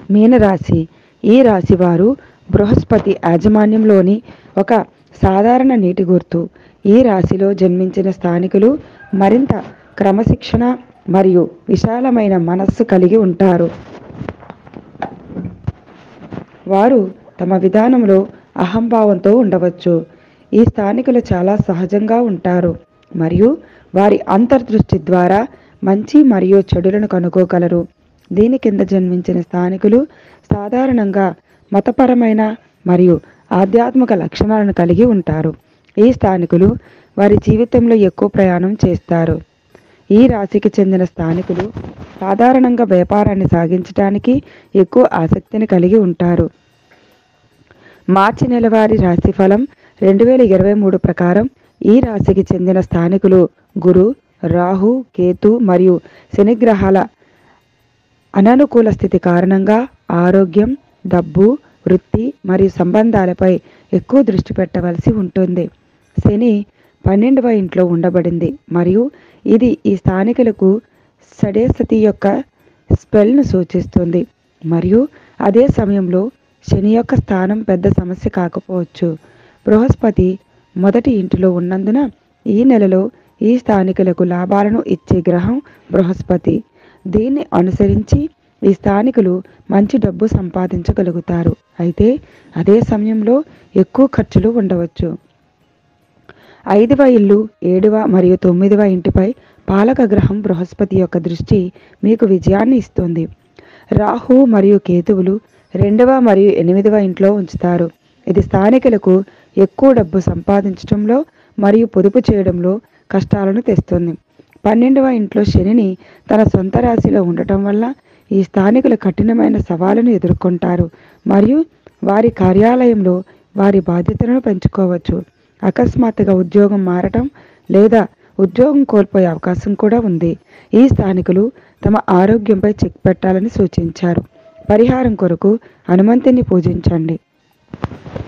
మీనరాశి ఈ రాశి వారు బృహస్పతి యాజమాన్యంలోని ఒక సాధారణ నీటి గుర్తు ఈ రాశిలో జన్మించిన స్థానికులు మరింత క్రమశిక్షణ మరియు విశాలమైన మనస్సు కలిగి ఉంటారు వారు తమ విధానంలో అహంభావంతో ఉండవచ్చు ఈ స్థానికులు చాలా సహజంగా ఉంటారు మరియు వారి అంతర్దృష్టి ద్వారా మంచి మరియు చెడులను కనుగోగలరు దీని కింద జన్మించిన స్థానికులు సాధారణంగా మతపరమైన మరియు ఆధ్యాత్మిక లక్షణాలను కలిగి ఉంటారు ఈ స్థానికులు వారి జీవితంలో ఎక్కువ ప్రయాణం చేస్తారు ఈ రాశికి చెందిన స్థానికులు సాధారణంగా వ్యాపారాన్ని సాగించడానికి ఎక్కువ ఆసక్తిని కలిగి ఉంటారు మార్చి నెలవారీ రాశిఫలం రెండు వేల ఇరవై మూడు ప్రకారం ఈ రాశికి చెందిన స్థానికులు గురు రాహు కేతు మరియు శనిగ్రహాల అననుకూల స్థితి కారణంగా ఆరోగ్యం డబ్బు వృత్తి మరియు సంబంధాలపై ఎక్కువ దృష్టి పెట్టవలసి ఉంటుంది శని పన్నెండవ ఇంట్లో ఉండబడింది మరియు ఇది ఈ స్థానికులకు సడేసతి యొక్క స్పెల్ను సూచిస్తుంది మరియు అదే సమయంలో శని యొక్క స్థానం పెద్ద సమస్య కాకపోవచ్చు బృహస్పతి మొదటి ఇంటిలో ఉన్నందున ఈ నెలలో ఈ స్థానికులకు లాభాలను ఇచ్చే గ్రహం బృహస్పతి దీన్ని అనుసరించి ఈ స్థానికులు మంచి డబ్బు సంపాదించగలుగుతారు అయితే అదే సమయంలో ఎక్కువ ఖర్చులు ఉండవచ్చు ఐదవ ఇల్లు ఏడవ మరియు తొమ్మిదవ ఇంటిపై పాలక గ్రహం బృహస్పతి యొక్క దృష్టి మీకు విజయాన్ని ఇస్తుంది రాహు మరియు కేతువులు రెండవ మరియు ఎనిమిదవ ఇంట్లో ఉంచుతారు ఇది స్థానికులకు ఎక్కువ డబ్బు సంపాదించడంలో మరియు పొదుపు చేయడంలో కష్టాలను తెస్తుంది పన్నెండవ ఇంట్లో శనిని తన సొంత రాశిలో ఉండటం వల్ల ఈ స్థానికులు కఠినమైన సవాలును ఎదుర్కొంటారు మరియు వారి కార్యాలయంలో వారి బాధ్యతలను పెంచుకోవచ్చు అకస్మాత్తుగా ఉద్యోగం మారటం లేదా ఉద్యోగం కోల్పోయే అవకాశం కూడా ఉంది ఈ స్థానికులు తమ ఆరోగ్యంపై చెక్ పెట్టాలని సూచించారు పరిహారం కొరకు హనుమంతుని పూజించండి